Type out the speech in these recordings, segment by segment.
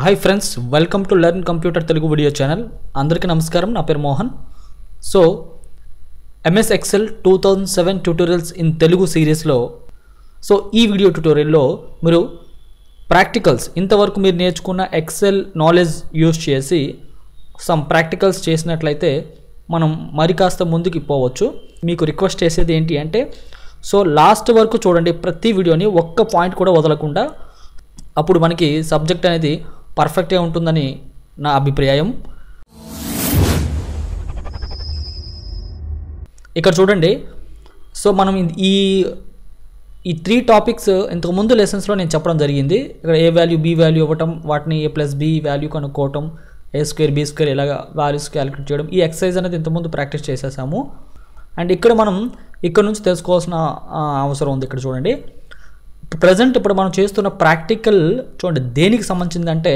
hi friends welcome to learn computer Telugu video channel అందరికీ నమస్కారం నా పేరు Mohan so MS Excel two thousand seven tutorials in Telugu సిరీస్లో so ఈ వీడియో ట్యూటోరియల్లో మీరు ప్రాక్టికల్స్ ఇంతవరకు మీరు నేర్చుకున్న ఎక్సెల్ నాలెడ్జ్ యూస్ చేసి సమ్ ప్రాక్టికల్స్ చేసినట్లయితే మనం మరి కాస్త ముందుకు పోవచ్చు మీకు రిక్వెస్ట్ చేసేది ఏంటి అంటే సో లాస్ట్ వరకు చూడండి ప్రతి వీడియోని ఒక్క పాయింట్ కూడా వదలకుండా అప్పుడు మనకి సబ్జెక్ట్ అనేది పర్ఫెక్ట్గా ఉంటుందని నా అభిప్రాయం ఇక్కడ చూడండి సో మనం ఈ ఈ త్రీ టాపిక్స్ ఇంతకు ముందు లెసన్స్లో నేను చెప్పడం జరిగింది ఇక్కడ ఏ వాల్యూ బి వాల్యూ ఇవ్వటం వాటిని ఏ ప్లస్ బి వాల్యూ కనుక్కోవటం ఏ స్క్వేర్ బి స్క్వేర్ ఇలాగ వాల్యూస్ క్యాలిక్యులేట్ చేయడం ఈ ఎక్సర్సైజ్ అనేది ఇంతకుముందు ప్రాక్టీస్ చేసేసాము అండ్ ఇక్కడ మనం ఇక్కడ నుంచి తెలుసుకోవాల్సిన ఆ, అవసరం ఉంది ఇక్కడ చూడండి ప్రజెంట్ ఇప్పుడు మనం చేస్తున్న ప్రాక్టికల్ చూడండి దేనికి సంబంధించిందంటే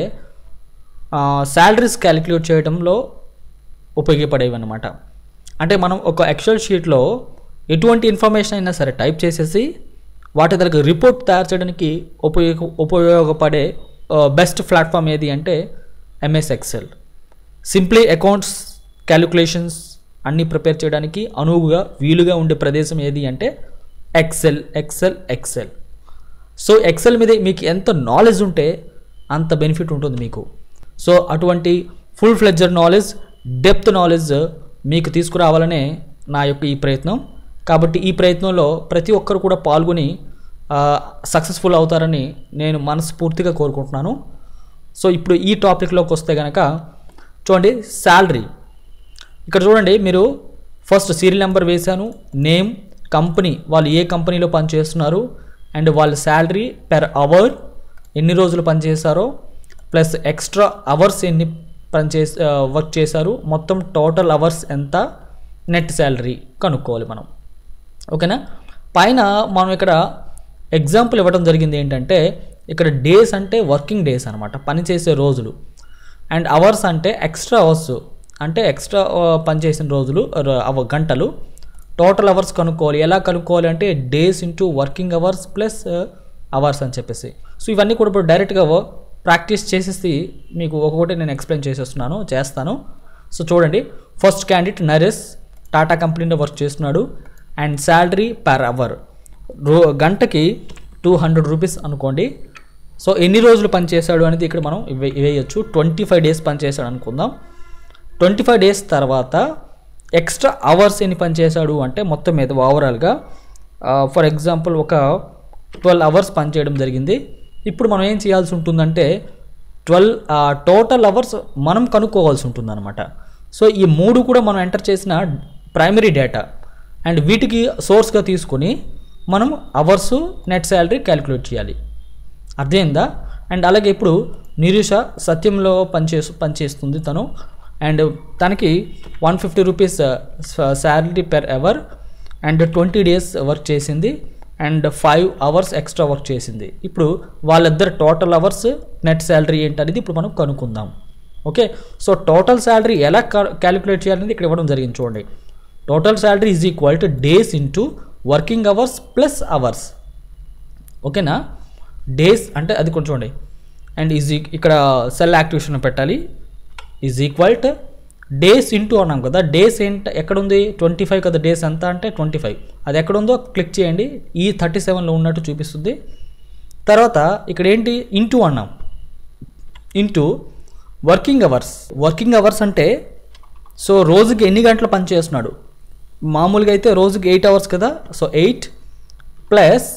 శాలరీస్ క్యాలిక్యులేట్ చేయడంలో ఉపయోగపడేవి అనమాట అంటే మనం ఒక ఎక్సెల్ షీట్లో ఎటువంటి ఇన్ఫర్మేషన్ అయినా సరే టైప్ చేసేసి వాటి దగ్గర రిపోర్ట్ తయారు చేయడానికి ఉపయోగ ఉపయోగపడే బెస్ట్ ప్లాట్ఫామ్ ఏది అంటే MS Excel simply accounts calculations అన్నీ ప్రిపేర్ చేయడానికి అనువుగా వీలుగా ఉండే ప్రదేశం ఏది అంటే Excel Excel Excel so Excel మీద మీకు ఎంత నాలెడ్జ్ ఉంటే అంత బెనిఫిట్ ఉంటుంది మీకు సో అటువంటి full fledged knowledge depth knowledge మీకు తీసుకురావాలనే నా యొక్క ఈ ప్రయత్నం కాబట్టి ఈ ప్రయత్నంలో ప్రతి ఒక్కరు కూడా పాల్గొని సక్సెస్ఫుల్ అవుతారని నేను మనస్ఫూర్తిగా కోరుకుంటున్నాను సో ఇప్పుడు ఈ టాపిక్లోకి వస్తే కనుక చూడండి శాలరీ ఇక్కడ చూడండి మీరు ఫస్ట్ సీరియల్ నెంబర్ వేశాను నేమ్ కంపెనీ వాళ్ళు ఏ కంపెనీలో పనిచేస్తున్నారు అండ్ వాళ్ళ శాలరీ పెర్ అవర్ ఎన్ని రోజులు పనిచేశారో ప్లస్ ఎక్స్ట్రా అవర్స్ ఎన్ని పనిచే వర్క్ చేశారు మొత్తం టోటల్ అవర్స్ ఎంత నెట్ శాలరీ కనుక్కోవాలి మనం ఓకేనా పైన మనం ఇక్కడ ఎగ్జాంపుల్ ఇవ్వడం జరిగింది ఏంటంటే ఇక్కడ డేస్ అంటే వర్కింగ్ డేస్ అనమాట పనిచేసే రోజులు అండ్ అవర్స్ అంటే ఎక్స్ట్రా అవర్స్ అంటే ఎక్స్ట్రా పనిచేసిన రోజులు ర- అవ గంటలు టోటల్ అవర్స్ కనుక్కోవాలి ఎలా కనుక్కోవాలి అంటే days into working hours plus hours అని చెప్పేసి సో ఇవన్నీ కూడా ఇప్పుడు డైరెక్ట్గా ప్రాక్టీస్ చేసేసి మీకు ఒక్కొక్కటి నేను ఎక్స్ప్లెయిన్ చేసేస్తున్నాను చేస్తాను సో చూడండి ఫస్ట్ క్యాండిడేట్ నరేష్ టాటా కంపెనీలో వర్క్ చేస్తున్నాడు అండ్ శాలరీ పర్ అవర్ రో గంటకి టూ హండ్రెడ్ రూపీస్ అనుకోండి సో ఎన్ని రోజులు పనిచేశాడు అనేది ఇక్కడ మనం ఇవే వేయచ్చు ట్వంటీ ఫైవ్ డేస్ పనిచేశాడు అనుకుందాం ట్వంటీ ఫైవ్ డేస్ తర్వాత ఎక్స్ట్రా అవర్స్ ఎన్ని పనిచేశాడు అంటే మొత్తం మీద ఓవరాల్గా ఫర్ ఎగ్జాంపుల్ ఒక ట్వెల్వ్ అవర్స్ పనిచేయడం జరిగింది ఇప్పుడు మనం ఏం చేయాల్సి ఉంటుందంటే ట్వెల్వ్ టోటల్ అవర్స్ మనం కనుక్కోవాల్సి ఉంటుందన్నమాట సో ఈ మూడు కూడా మనం ఎంటర్ చేసిన ప్రైమరీ డేటా అండ్ వీటికి సోర్స్గా తీసుకొని మనం అవర్స్ నెట్ శాలరీ క్యాలిక్యులేట్ చేయాలి అర్థమైందా అండ్ అలాగే ఇప్పుడు నిరీష సత్యంలో పనిచేసు పనిచేస్తుంది తను అండ్ తనకి one fifty rupees salary per hour and twenty days work చేసింది and five hours extra work చేసింది ఇప్పుడు వాళ్ళిద్దరు టోటల్ అవర్స్ నెట్ శాలరీ ఏంటనేది ఇప్పుడు మనం కనుక్కుందాం ఓకే సో టోటల్ శాలరీ ఎలా క్యాలిక్యులేట్ చేయాలనేది ఇక్కడ ఇవ్వడం జరిగింది చూడండి total salary is equal to days into working hours plus hours ఓకేనా డేస్ అంటే అది కొంచెం చూడండి అండ్ ఈజ్ ఇక్కడ సెల్ యాక్టివేషన్ పెట్టాలి is equal to days into అన్నాం కదా డేస్ ఏంట ఎక్కడుంది ట్వంటీ ఫైవ్ కదా డేస్ ఎంత అంటే ట్వంటీ ఫైవ్ అది ఎక్కడుందో క్లిక్ చేయండి ఈ థర్టీ సెవెన్లో ఉన్నట్టు చూపిస్తుంది తర్వాత ఇక్కడ ఏంటి ఇంటూ అన్నాం into working hours working hours అంటే సో రోజుకి ఎన్ని గంటలు పనిచేస్తున్నాడు మామూలుగా అయితే రోజుకి ఎయిట్ అవర్స్ కదా సో ఎయిట్ ప్లస్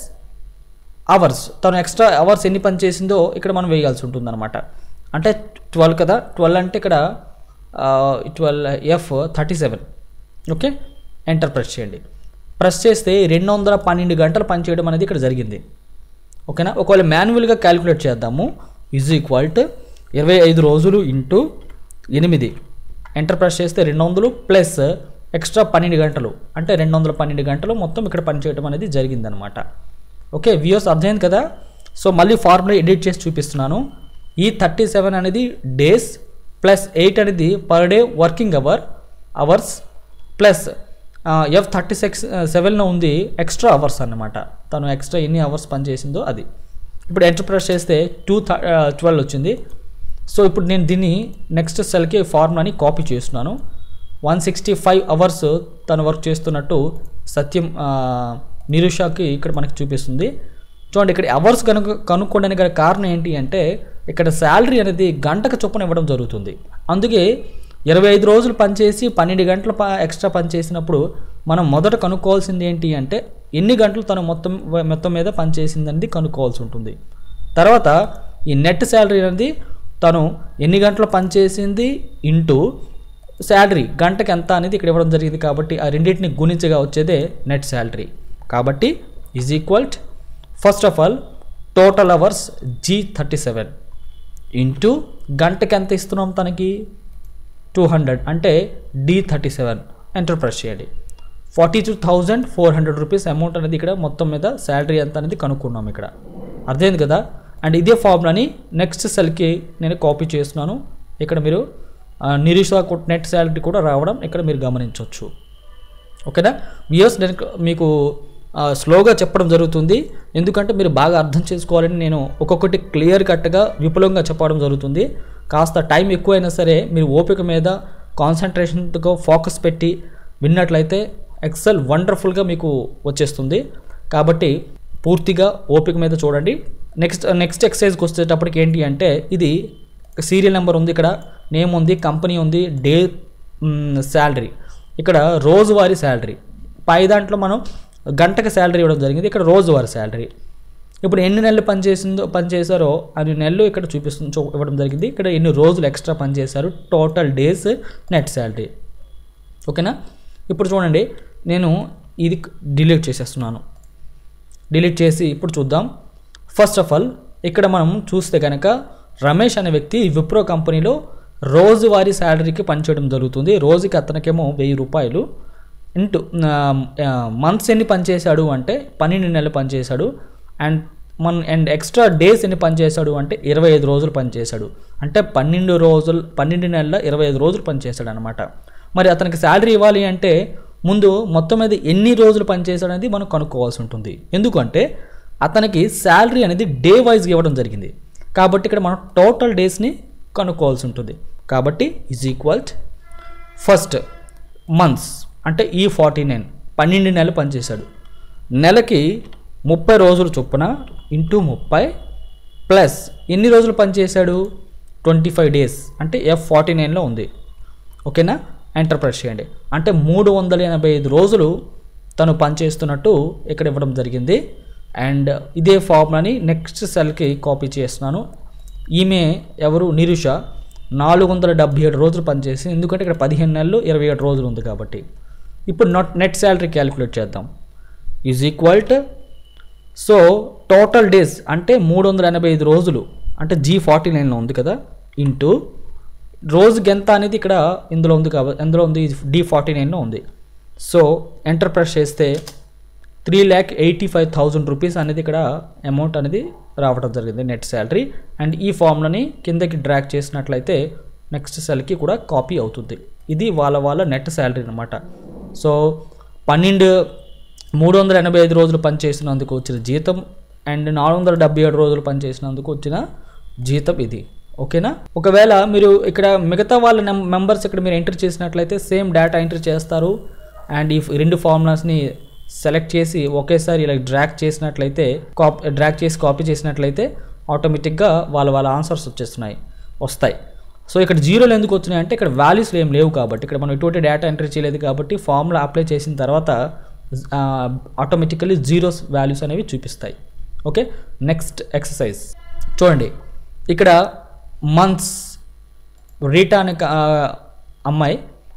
అవర్స్ తను ఎక్స్ట్రా అవర్స్ ఎన్ని పని చేసిందో ఇక్కడ మనం వేయాల్సి ఉంటుంది అనమాట అంటే ట్వెల్వ్ కదా ట్వెల్వ్ అంటే ఇక్కడ twelve F thirty seven okay enter press చేయండి ప్రెస్ చేస్తే రెండు వందల పన్నెండు గంటలు పనిచేయడం అనేది ఇక్కడ జరిగింది ఓకేనా ఒకవేళ మాన్యువల్గా క్యాలిక్యులేట్ చేద్దాము ఈజ్ ఈక్వల్ టు ఇరవై ఐదు రోజులు ఇంటూ ఎనిమిది ఎంటర్ ప్రెస్ చేస్తే రెండు వందలు ప్లస్ ఎక్స్ట్రా పన్నెండు గంటలు అంటే రెండు వందల పన్నెండు గంటలు మొత్తం ఇక్కడ పనిచేయడం అనేది జరిగిందనమాట ఓకే వ్యూస్ అర్థమైంది కదా సో మళ్ళీ ఫార్ములా ఎడిట్ చేసి చూపిస్తున్నాను ఈ థర్టీ సెవెన్ అనేది డేస్ ప్లస్ ఎయిట్ అనేది per day working hour hours plus F thirty six సెవెన్లో ఉంది ఎక్స్ట్రా అవర్స్ అన్నమాట తను ఎక్స్ట్రా ఎన్ని అవర్స్ పనిచేసిందో అది ఇప్పుడు ఎంటర్ ప్రెస్ చేస్తే టూ ట్వెల్వ్ వచ్చింది సో ఇప్పుడు నేను దీన్ని నెక్స్ట్ సెల్కి ఫార్ములాని కాపీ చేస్తున్నాను వన్ సిక్స్టీ ఫైవ్ అవర్స్ తను వర్క్ చేస్తున్నట్టు సత్యం ఆ, నిరుషాకి ఇక్కడ మనకి చూపిస్తుంది చూడండి ఇక్కడ అవర్స్ కనుక కనుక్కోవడానికి గల కారణం ఏంటి అంటే ఇక్కడ శాలరీ అనేది గంటకు చొప్పున ఇవ్వడం జరుగుతుంది అందుకే ఇరవై ఐదు రోజులు పనిచేసి పన్నెండు గంటలు ప ఎక్స్ట్రా పని చేసినప్పుడు మనం మొదట కనుక్కోవాల్సింది ఏంటి అంటే ఎన్ని గంటలు తను మొత్తం మొత్తం మీద పనిచేసిందనేది కనుక్కోవాల్సి ఉంటుంది తర్వాత ఈ నెట్ శాలరీ అనేది తను ఎన్ని గంటలు పనిచేసింది ఇంటూ శాలరీ గంటకి ఎంత అనేది ఇక్కడ ఇవ్వడం జరిగింది కాబట్టి ఆ రెండింటిని గుణించగా వచ్చేదే నెట్ శాలరీ కాబట్టి is equal first of all total hours G thirty seven into గంటకి ఎంత ఇస్తున్నాం తనకి టూ హండ్రెడ్ అంటే D thirty seven enter press చేయండి forty two thousand four hundred rupees amount అనేది ఇక్కడ మొత్తం మీద శాలరీ ఎంత అనేది కనుక్కున్నాం ఇక్కడ అర్థమైంది కదా అండ్ ఇదే ఫార్ములాని నెక్స్ట్ సెల్కి నేను కాపీ చేస్తున్నాను ఇక్కడ మీరు ఆ, నిరీషా నెట్ శాలరీ కూడా రావడం ఇక్కడ మీరు గమనించవచ్చు ఓకేనా వ్యూయర్స్ నేను మీకు ఆ, స్లోగా చెప్పడం జరుగుతుంది ఎందుకంటే మీరు బాగా అర్థం చేసుకోవాలని నేను ఒక్కొక్కటి క్లియర్ కట్గా విపులంగా చెప్పడం జరుగుతుంది కాస్త టైం ఎక్కువైనా సరే మీరు ఓపిక మీద కాన్సన్ట్రేషన్తో ఫోకస్ పెట్టి విన్నట్లయితే ఎక్సెల్ వండర్ఫుల్గా మీకు వచ్చేస్తుంది కాబట్టి పూర్తిగా ఓపిక మీద చూడండి నెక్స్ట్ నెక్స్ట్ ఎక్సర్సైజ్కి వచ్చేటప్పటికి ఏంటి అంటే ఇది సీరియల్ నెంబర్ ఉంది ఇక్కడ నేమ్ ఉంది కంపెనీ ఉంది డే శాలరీ ఇక్కడ రోజువారీ శాలరీ పై దాంట్లో మనం గంటకి శాలరీ ఇవ్వడం జరిగింది ఇక్కడ రోజువారీ శాలరీ ఇప్పుడు ఎన్ని నెలలు పనిచేసిందో పనిచేశారో అన్ని నెలలు ఇక్కడ చూపిస్తుంది చూ- ఇవ్వడం జరిగింది ఇక్కడ ఎన్ని రోజులు ఎక్స్ట్రా పనిచేశారు టోటల్ డేస్ నెట్ శాలరీ ఓకేనా ఇప్పుడు చూడండి నేను ఇది డిలీట్ చేసేస్తున్నాను డిలీట్ చేసి ఇప్పుడు చూద్దాం ఫస్ట్ ఆఫ్ ఆల్ ఇక్కడ మనం చూస్తే కనుక రమేష్ అనే వ్యక్తి విప్రో కంపెనీలో రోజువారీ శాలరీకి పనిచేయడం జరుగుతుంది రోజుకి అతనికేమో వెయ్యి రూపాయలు ఇంటూ మంత్స్ ఎన్ని పనిచేశాడు అంటే పన్నెండు నెలలు పనిచేశాడు అండ్ మన అండ్ ఎక్స్ట్రా డేస్ ఎన్ని పనిచేశాడు అంటే ఇరవై ఐదు రోజులు పనిచేశాడు అంటే పన్నెండు రోజులు పన్నెండు నెలల ఇరవై ఐదు రోజులు పనిచేశాడు అనమాట మరి అతనికి శాలరీ ఇవ్వాలి అంటే ముందు మొత్తం మీద ఎన్ని రోజులు పనిచేశాడు అనేది మనం కనుక్కోవాల్సి ఉంటుంది ఎందుకంటే అతనికి శాలరీ అనేది డే వైజ్గా ఇవ్వడం జరిగింది కాబట్టి ఇక్కడ మనం టోటల్ డేస్ని కనుక్కోవాల్సి ఉంటుంది కాబట్టి ఈజ్ ఈక్వల్ ఫస్ట్ మంత్స్ అంటే ఈ ఫార్టీ నైన్ పన్నెండు నెలలు పనిచేశాడు నెలకి ముప్పై రోజులు చొప్పున ఇంటూ ముప్పై ప్లస్ ఎన్ని రోజులు పనిచేశాడు ట్వంటీ ఫైవ్ డేస్ అంటే ఎఫ్ ఫార్టీ నైన్లో ఉంది ఓకేనా ఎంటర్ ప్రెస్ చేయండి అంటే మూడు వందల ఎనభై ఐదు రోజులు తను పనిచేస్తున్నట్టు ఇక్కడ ఇవ్వడం జరిగింది అండ్ ఇదే ఫార్ములాని నెక్స్ట్ సెల్కి కాపీ చేస్తున్నాను ఈమె ఎవరు నిరుష నాలుగు వందల డెబ్బై ఏడు రోజులు పనిచేసి ఎందుకంటే ఇక్కడ పదిహేను నెలలు ఇరవై ఏడు రోజులు ఉంది కాబట్టి ఇప్పుడు నాట్ నెట్ శాలరీ క్యాలిక్యులేట్ చేద్దాం is equal to so total days అంటే మూడు వందల ఎనభై ఐదు రోజులు అంటే జీ ఫార్టీ నైన్లో ఉంది కదా ఇంటూ రోజుకి ఎంత అనేది ఇక్కడ ఇందులో ఉంది కాబట్టి ఇందులో ఉంది డి ఫార్టీ నైన్లో ఉంది సో ఎంటర్ ప్రెస్ చేస్తే three lakh eighty five thousand rupees అనేది ఇక్కడ అమౌంట్ అనేది రావడం జరిగింది నెట్ శాలరీ అండ్ ఈ ఫామ్లని కిందకి డ్రాక్ చేసినట్లయితే నెక్స్ట్ సెల్కి కూడా కాపీ అవుతుంది ఇది వాళ్ళ వాళ్ళ నెట్ శాలరీ అనమాట సో పన్నెండు మూడు వందల ఎనభై ఐదు రోజులు పనిచేసినందుకు వచ్చిన జీతం అండ్ నాలుగు వందల డెబ్బై ఏడు రోజులు పనిచేసినందుకు వచ్చిన జీతం ఇది ఓకేనా ఒకవేళ మీరు ఇక్కడ మిగతా వాళ్ళ నెం మెంబర్స్ ఇక్కడ మీరు ఎంటర్ చేసినట్లయితే సేమ్ డేటా ఎంటర్ చేస్తారు అండ్ ఈ రెండు ఫార్ములాస్ని సెలెక్ట్ చేసి ఒకేసారి ఇలా డ్రాక్ చేసినట్లయితే కాప్ డ్రాక్ చేసి కాపీ చేసినట్లయితే ఆటోమేటిక్గా వాళ్ళ వాళ్ళ ఆన్సర్స్ వచ్చేస్తున్నాయి వస్తాయి సో ఇక్కడ జీరోలు ఎందుకు వచ్చినాయి అంటే ఇక్కడ వాల్యూస్ ఏం లేవు కాబట్టి ఇక్కడ మనం ఎటువంటి డేటా ఎంటర్ చేయలేదు కాబట్టి ఫార్ములా అప్లై చేసిన తర్వాత ఆటోమేటికల్లీ జీరోస్ వాల్యూస్ అనేవి చూపిస్తాయి ఓకే నెక్స్ట్ ఎక్సర్సైజ్ చూడండి ఇక్కడ మంత్స్ రీటా అనే క- ఆ, అమ్మాయి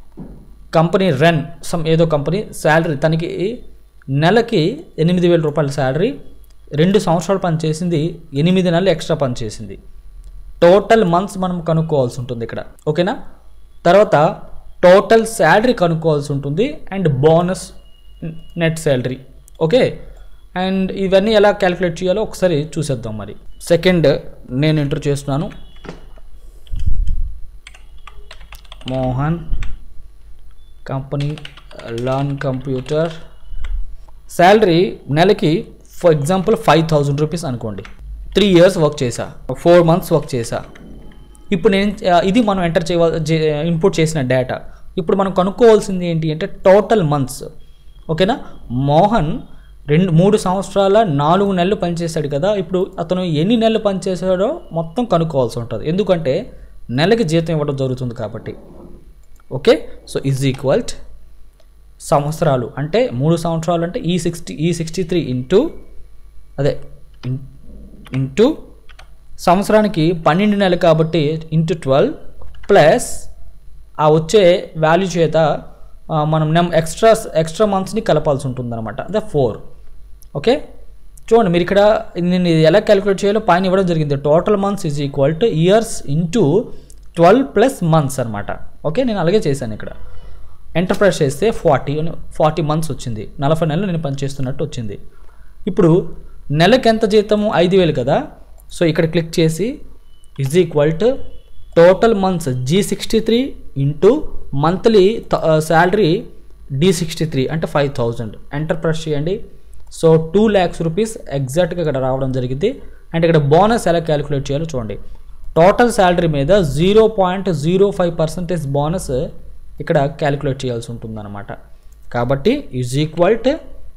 కంపెనీ రన్ సమ్ ఏదో కంపెనీ శాలరీ తనకి నెలకి ఎనిమిది వేల రూపాయల శాలరీ రెండు సంవత్సరాలు పనిచేసింది ఎనిమిది నెలలు ఎక్స్ట్రా పనిచేసింది టోటల్ మంత్స్ మనం కనుక్కోవాల్సి ఉంటుంది ఇక్కడ ఓకేనా తర్వాత టోటల్ శాలరీ కనుక్కోవాల్సి ఉంటుంది and bonus net salary okay and ఇవన్నీ ఎలా క్యాలిక్యులేట్ చేయాలో ఒకసారి చూసేద్దాం మరి సెకండ్ నేను ఎంటర్ చేస్తున్నాను మోహన్ కంపెనీ లాన్ కంప్యూటర్ శాలరీ నెలకి for example five thousand rupees అనుకోండి త్రీ ఇయర్స్ వర్క్ చేశా ఫోర్ మంత్స్ వర్క్ చేశా ఇప్పుడు నేను ఆ, ఇది మనం ఎంటర్ చేయవల్ ఇన్పుట్ చేసిన డేటా ఇప్పుడు మనం కనుక్కోవాల్సింది ఏంటి అంటే టోటల్ మంత్స్ ఓకేనా మోహన్ రెండు మూడు సంవత్సరాల నాలుగు నెలలు పనిచేశాడు కదా ఇప్పుడు అతను ఎన్ని నెలలు పనిచేశాడో మొత్తం కనుక్కోవాల్సి ఉంటుంది ఎందుకంటే నెలకి జీతం ఇవ్వడం జరుగుతుంది కాబట్టి ఓకే సో ఈజ్ ఈక్వల్ట్ సంవత్సరాలు అంటే మూడు సంవత్సరాలు అంటే ఈ సిక్స్టీ ఈ సిక్స్టీ త్రీ ఇంటూ అదే ఇన్- ఇంటూ సంవత్సరానికి పన్నెండు నెలలు కాబట్టి ఇంటూ ట్వెల్వ్ ప్లస్ ఆ వచ్చే వాల్యూ చేత ఆ, మనం నెమ్ ఎక్స్ట్రా ఎక్స్ట్రా మంత్స్ని కలపాల్సి ఉంటుంది అనమాట అదే ఫోర్ ఓకే చూడండి మీరు ఇక్కడ నేను ఇది ఎలా క్యాలిక్యులేట్ చేయాలో పైన ఇవ్వడం జరిగింది total months is equal to years into twelve plus months అనమాట ఓకే నేను అలాగే చేశాను ఇక్కడ ఎంటర్ప్రైజ్ చేస్తే ఫార్టీ ఫార్టీ మంత్స్ వచ్చింది నలభై నెలలు నేను పనిచేస్తున్నట్టు వచ్చింది ఇప్పుడు నెలకి ఎంత జీతము ఐదు వేలు కదా సో ఇక్కడ క్లిక్ చేసి is equal to total months G sixty three into monthly salary D sixty three అంటే ఫైవ్ థౌజండ్ ఎంటర్ ప్రెస్ చేయండి సో టూ ల్యాక్స్ రూపీస్ ఎగ్జాక్ట్గా ఇక్కడ రావడం జరిగింది అండ్ ఇక్కడ బోనస్ ఎలా క్యాలిక్యులేట్ చేయాలో చూడండి టోటల్ శాలరీ మీద zero point zero five percentage bonus ఇక్కడ క్యాలిక్యులేట్ చేయాల్సి ఉంటుందన్నమాట కాబట్టి is equal to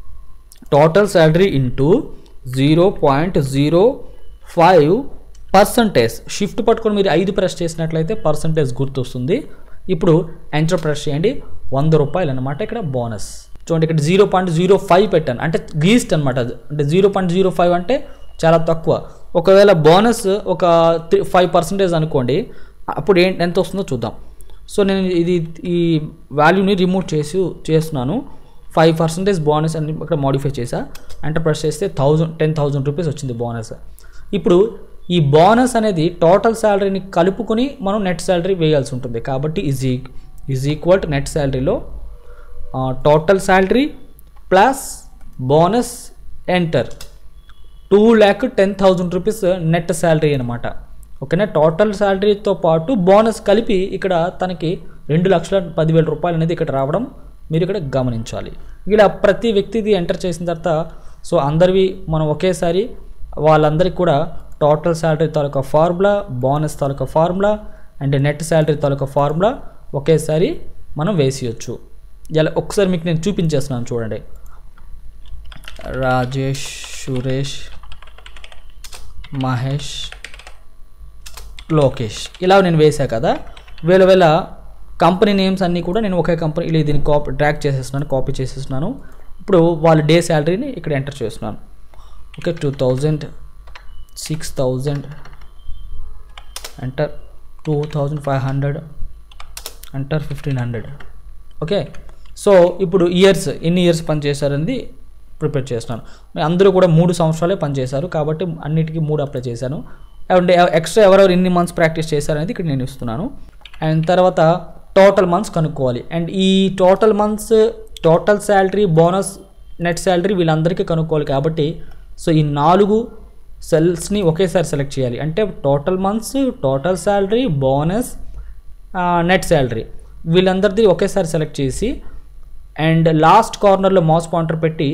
total salary into zero point zero five percentage shift పట్టుకొని మీరు ఐదు ప్రెస్ చేసినట్లయితే పర్సంటేజ్ గుర్తొస్తుంది ఇప్పుడు ఎంటర్ ప్రెస్ చేయండి వంద రూపాయలు అనమాట ఇక్కడ బోనస్ చూడండి ఇక్కడ జీరో పాయింట్ జీరో ఫైవ్ పెట్టాను అంటే లీస్ట్ అనమాట అది అంటే జీరో పాయింట్ జీరో ఫైవ్ అంటే చాలా తక్కువ ఒకవేళ బోనస్ ఒక ఫైవ్ పర్సెంటేజ్ అనుకోండి అప్పుడు ఏంటి ఎంత వస్తుందో చూద్దాం సో నేను ఇది ఈ వాల్యూని రిమూవ్ చేసి చేస్తున్నాను ఫైవ్ పర్సెంటేజ్ బోనస్ అని ఇక్కడ మోడిఫై చేసా ఎంటర్ ప్రెస్ చేస్తే థౌజండ్ టెన్ థౌజండ్ రూపీస్ వచ్చింది బోనస్ ఇప్పుడు ఈ బోనస్ అనేది టోటల్ శాలరీని కలుపుకొని మనం నెట్ శాలరీ వేయాల్సి ఉంటుంది కాబట్టి is is equal to net శాలరీలో total salary plus bonus enter two lakh ten thousand rupees net salary అనమాట ఓకేనా టోటల్ శాలరీతో పాటు బోనస్ కలిపి ఇక్కడ తనకి రెండు లక్షల పదివేల రూపాయలు అనేది ఇక్కడ రావడం మీరు ఇక్కడ గమనించాలి ఇలా ప్రతి వ్యక్తిది ఎంటర్ చేసిన తర్వాత సో అందరివి మనం ఒకేసారి వాళ్ళందరికీ కూడా టోటల్ శాలరీ తాలూకా ఫార్ములా బోనస్ తాలూకా ఫార్ములా అండ్ నెట్ శాలరీ తాలూకా ఫార్ములా ఒకేసారి మనం వేసేయచ్చు ఇలా ఒకసారి మీకు నేను చూపించేస్తున్నాను చూడండి రాజేష్ సురేష్ మహేష్ లోకేష్ ఇలా నేను వేసా కదా వేల వేల కంపెనీ నేమ్స్ అన్నీ కూడా నేను ఒకే కంపెనీ ఇలా దీన్ని కాపీ ట్రాక్ చేసేస్తున్నాను కాపీ చేసేస్తున్నాను ఇప్పుడు వాళ్ళ డే శాలరీని ఇక్కడ ఎంటర్ చేస్తున్నాను okay two thousand six thousand enter two thousand five hundred enter fifteen hundred okay so ఇప్పుడు ఇయర్స్ ఎన్ని ఇయర్స్ పనిచేశారనేది ప్రిపేర్ చేస్తున్నాను అందరూ కూడా మూడు సంవత్సరాలే పనిచేశారు కాబట్టి అన్నిటికీ మూడు అప్లై చేశాను అండ్ ఎక్స్ట్రా ఎవరెవరు ఎన్ని మంత్స్ ప్రాక్టీస్ చేశారనేది ఇక్కడ నేను ఇస్తున్నాను అండ్ తర్వాత టోటల్ మంత్స్ కనుక్కోవాలి అండ్ ఈ total months total salary bonus net salary వీళ్ళందరికీ కనుక్కోవాలి కాబట్టి సో ఈ నాలుగు సెల్స్ని ఒకేసారి సెలెక్ట్ చేయాలి అంటే total months total salary bonus net salary వీళ్ళందరిది ఒకేసారి సెలెక్ట్ చేసి అండ్ లాస్ట్ కార్నర్లో మౌస్ పాయింటర్ పెట్టి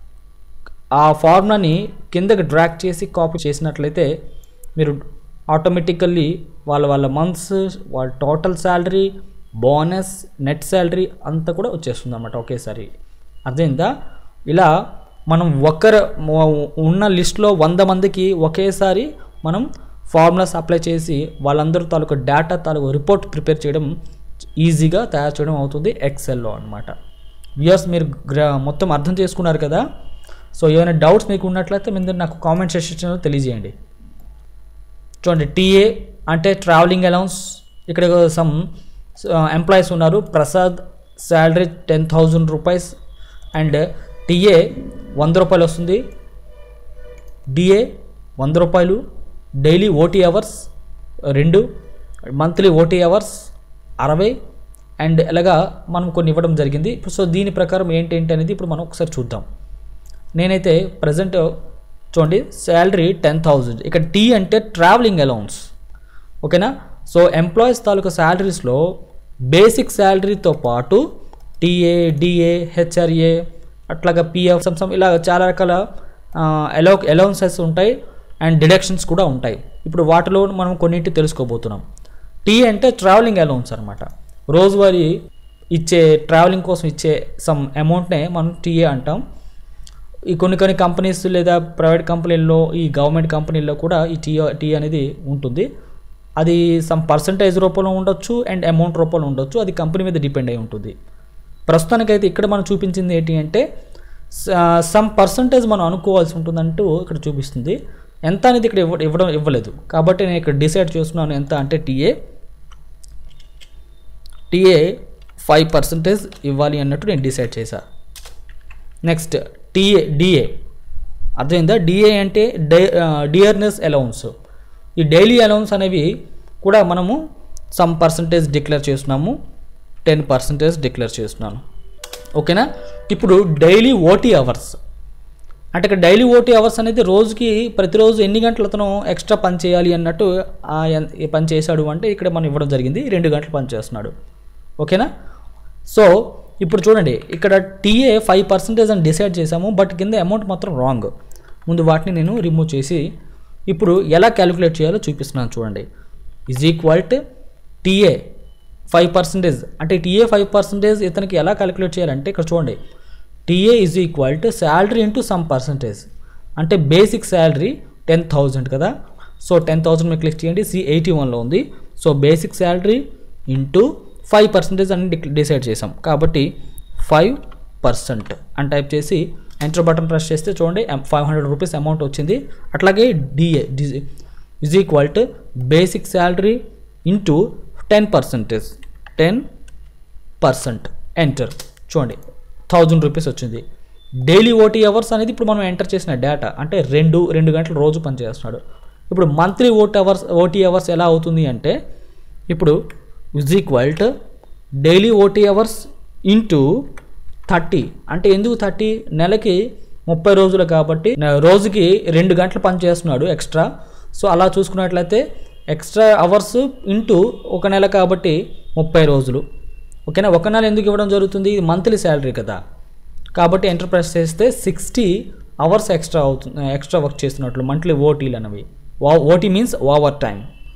ఆ ఫార్ములాని కిందకి డ్రాక్ చేసి కాపీ చేసినట్లయితే మీరు ఆటోమేటికల్లీ వాళ్ళ వాళ్ళ మంత్స్ వాళ్ళ total salary bonus net salary అంతా కూడా వచ్చేస్తుంది అనమాట ఒకేసారి అర్థమైందా ఇలా మనం ఒకరు ఉన్న లిస్ట్లో వంద మందికి ఒకేసారి మనం ఫార్ములాస్ అప్లై చేసి వాళ్ళందరూ తాలూకు డేటా తాలూకు రిపోర్ట్ ప్రిపేర్ చేయడం ఈజీగా తయారు చేయడం అవుతుంది ఎక్సెల్లో అనమాట వ్యూయర్స్ మీరు గ్ర మొత్తం అర్థం చేసుకున్నారు కదా సో ఏమైనా డౌట్స్ మీకు ఉన్నట్లయితే మీరు నాకు కామెంట్ సెక్షన్లో తెలియజేయండి చూడండి టీఏ అంటే ట్రావెలింగ్ అలౌన్స్ ఇక్కడ సమ్ ఎంప్లాయీస్ ఉన్నారు Prasad salary ten thousand rupees and TA వంద రూపాయలు వస్తుంది డిఏ వంద రూపాయలు డైలీ ఓటీ అవర్స్ రెండు మంత్లీ ఓటీ అవర్స్ అరవై అండ్ ఇలాగా మనం కొన్ని ఇవ్వడం జరిగింది సో దీని ప్రకారం ఏంటేంటి అనేది ఇప్పుడు మనం ఒకసారి చూద్దాం నేనైతే ప్రజెంట్ చూడండి శాలరీ టెన్ థౌజండ్ ఇక్కడ టీ అంటే ట్రావెలింగ్ అలౌన్స్ ఓకేనా సో ఎంప్లాయీస్ తాలూకా శాలరీస్లో బేసిక్ శాలరీతో పాటు టీఏ డిఏ హెచ్ఆర్ఏ అట్లాగా పిఎఫ్ సమ్ ఇలా చాలా రకాల అలౌ అలౌన్సెస్ ఉంటాయి అండ్ డిడక్షన్స్ కూడా ఉంటాయి ఇప్పుడు వాటిలో మనం కొన్నింటి తెలుసుకోబోతున్నాం టీ అంటే ట్రావెలింగ్ అలౌన్స్ అనమాట రోజువారీ ఇచ్చే ట్రావెలింగ్ కోసం ఇచ్చే సమ్ అమౌంట్నే మనం టీఏ అంటాం ఈ కొన్ని కొన్ని కంపెనీస్ లేదా ప్రైవేట్ కంపెనీల్లో ఈ గవర్నమెంట్ కంపెనీల్లో కూడా ఈ టీ టీ అనేది ఉంటుంది అది సమ్ పర్సంటేజ్ రూపంలో ఉండొచ్చు అండ్ అమౌంట్ రూపంలో ఉండొచ్చు అది కంపెనీ మీద డిపెండ్ అయి ఉంటుంది ప్రస్తుతానికైతే ఇక్కడ మనం చూపించింది ఏంటి అంటే సమ్ పర్సంటేజ్ మనం అనుకోవాల్సి ఉంటుందంటూ ఇక్కడ చూపిస్తుంది ఎంత అనేది ఇక్కడ ఇవ్వ ఇవ్వడం ఇవ్వలేదు కాబట్టి నేను ఇక్కడ డిసైడ్ చేస్తున్నాను ఎంత అంటే టీఏ టీఏ ఫైవ్ పర్సంటేజ్ ఇవ్వాలి అన్నట్టు నేను డిసైడ్ చేశా నెక్స్ట్ టీఏ డిఏ అర్థమైందా డిఏ అంటే డై డియర్నెస్ అలౌన్స్ ఈ డైలీ అలౌన్స్ అనేవి కూడా మనము సమ్ పర్సంటేజ్ డిక్లేర్ చేస్తున్నాము టెన్ పర్సంటేజ్ డిక్లేర్ చేస్తున్నాను ఓకేనా ఇప్పుడు డైలీ ఓటీ అవర్స్ అంటే ఇక్కడ డైలీ ఓటీ అవర్స్ అనేది రోజుకి ప్రతిరోజు ఎన్ని గంటలు అతను ఎక్స్ట్రా పని చేయాలి అన్నట్టు ఆ ఎన్- ఏ పని చేశాడు అంటే ఇక్కడ మనం ఇవ్వడం జరిగింది రెండు గంటలు పని చేస్తున్నాడు ఓకేనా సో ఇప్పుడు చూడండి ఇక్కడ టీఏ ఫైవ్ పర్సెంటేజ్ అని డిసైడ్ చేశాము బట్ కింద అమౌంట్ మాత్రం రాంగ్ ముందు వాటిని నేను రిమూవ్ చేసి ఇప్పుడు ఎలా క్యాలిక్యులేట్ చేయాలో చూపిస్తున్నాను చూడండి is equal to TA five percentage అంటే టీఏ ఫైవ్ పర్సెంటేజ్ ఇతనికి ఎలా క్యాలిక్యులేట్ చేయాలంటే ఇక్కడ చూడండి TA is equal to salary into some percentage అంటే బేసిక్ శాలరీ టెన్ థౌజండ్ కదా సో టెన్ థౌజండ్ మీరు క్లిక్ చేయండి సి ఎయిటీ వన్లో ఉంది so basic salary into five percentage అని డిక్- డిసైడ్ చేసాం కాబట్టి ఫైవ్ పర్సెంట్ అని టైప్ చేసి ఎంటర్ బటన్ ప్రెస్ చేస్తే చూడండి ఫైవ్ హండ్రెడ్ రూపీస్ అమౌంట్ వచ్చింది అట్లాగే DA is equal to basic salary into ten percentage ten percent enter చూడండి థౌజండ్ రూపీస్ వచ్చింది డైలీ ఓటీ అవర్స్ అనేది ఇప్పుడు మనం ఎంటర్ చేసిన డేటా అంటే రెండు రెండు గంటలు రోజు పనిచేస్తున్నాడు ఇప్పుడు monthly OT hours OT hours ఎలా అవుతుంది అంటే ఇప్పుడు is equal to daily OT hours into thirty అంటే ఎందుకు థర్టీ నెలకి ముప్పై రోజులు కాబట్టి న- రోజుకి రెండు గంటలు పని చేస్తున్నాడు ఎక్స్ట్రా సో అలా చూసుకున్నట్లయితే ఎక్స్ట్రా అవర్స్ ఇంటూ ఒక నెల కాబట్టి ముప్పై రోజులు ఓకేనా ఒక నెల ఎందుకు ఇవ్వడం జరుగుతుంది ఇది మంత్లీ శాలరీ కదా కాబట్టి ఎంటర్ప్రైజ్ చేస్తే సిక్స్టీ అవర్స్ ఎక్స్ట్రా అవుతుంది ఎక్స్ట్రా వర్క్ చేస్తున్నట్లు మంత్లీ ఓటీలు అనేవి OT means overtime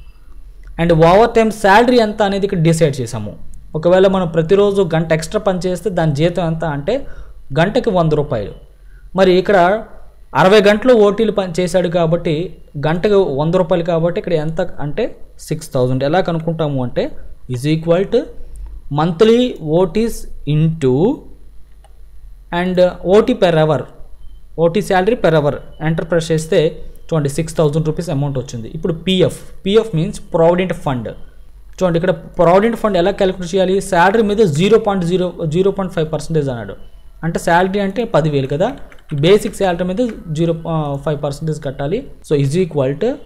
and overtime salary ఎంత అనేది ఇక్కడ డిసైడ్ చేసాము ఒకవేళ మనం ప్రతిరోజు గంట ఎక్స్ట్రా పని చేస్తే దాని జీతం ఎంత అంటే గంటకి వంద రూపాయలు మరి ఇక్కడ అరవై గంటలు ఓటీలు పని చేశాడు కాబట్టి గంటకు వంద రూపాయలు కాబట్టి ఇక్కడ ఎంత అంటే సిక్స్ థౌజండ్ ఎలా కనుక్కుంటాము అంటే is equal to monthly OTs into and OT per hour OT salary per hour enter press చేస్తే చూడండి సిక్స్ థౌజండ్ రూపీస్ అమౌంట్ వచ్చింది ఇప్పుడు PF PF means provident fund చూడండి ఇక్కడ ప్రావిడెంట్ ఫండ్ ఎలా క్యాలిక్యులేట్ చేయాలి శాలరీ మీద zero point zero zero point five percentage అన్నాడు అంటే శాలరీ అంటే పదివేలు కదా బేసిక్ శాలరీ మీద జీరో ఫైవ్ పర్సెంటేజ్ కట్టాలి సో ఈజ్ ఈక్వల్ టు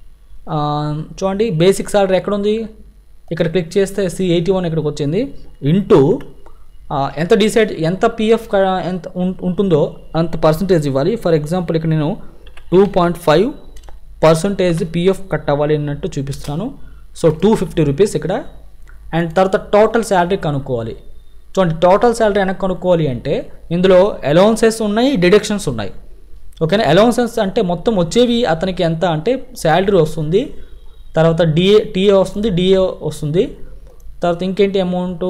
చూడండి బేసిక్ శాలరీ ఎక్కడ ఉంది ఇక్కడ క్లిక్ చేస్తే సి ఎయిటీ వన్ ఇక్కడికి వచ్చింది ఇంటూ ఎంత డిసైడ్ ఎంత పిఎఫ్ ఎంత ఉం- ఉంటుందో అంత పర్సంటేజ్ ఇవ్వాలి ఫర్ ఎగ్జాంపుల్ ఇక్కడ నేను two point five percentage PF cut అవ్వాలి అన్నట్టు చూపిస్తున్నాను సో టూ ఫిఫ్టీ రూపీస్ ఇక్కడ అండ్ తర్వాత టోటల్ శాలరీ కనుక్కోవాలి చూడండి టోటల్ శాలరీ వెనక్కి కనుక్కోవాలి అంటే ఇందులో అలౌన్సెస్ ఉన్నాయి డిడక్షన్స్ ఉన్నాయి ఓకేనా అలౌన్సెస్ అంటే మొత్తం వచ్చేవి అతనికి ఎంత అంటే శాలరీ వస్తుంది తర్వాత డిఏ టీఏ వస్తుంది డిఏ వస్తుంది తర్వాత ఇంకేంటి amount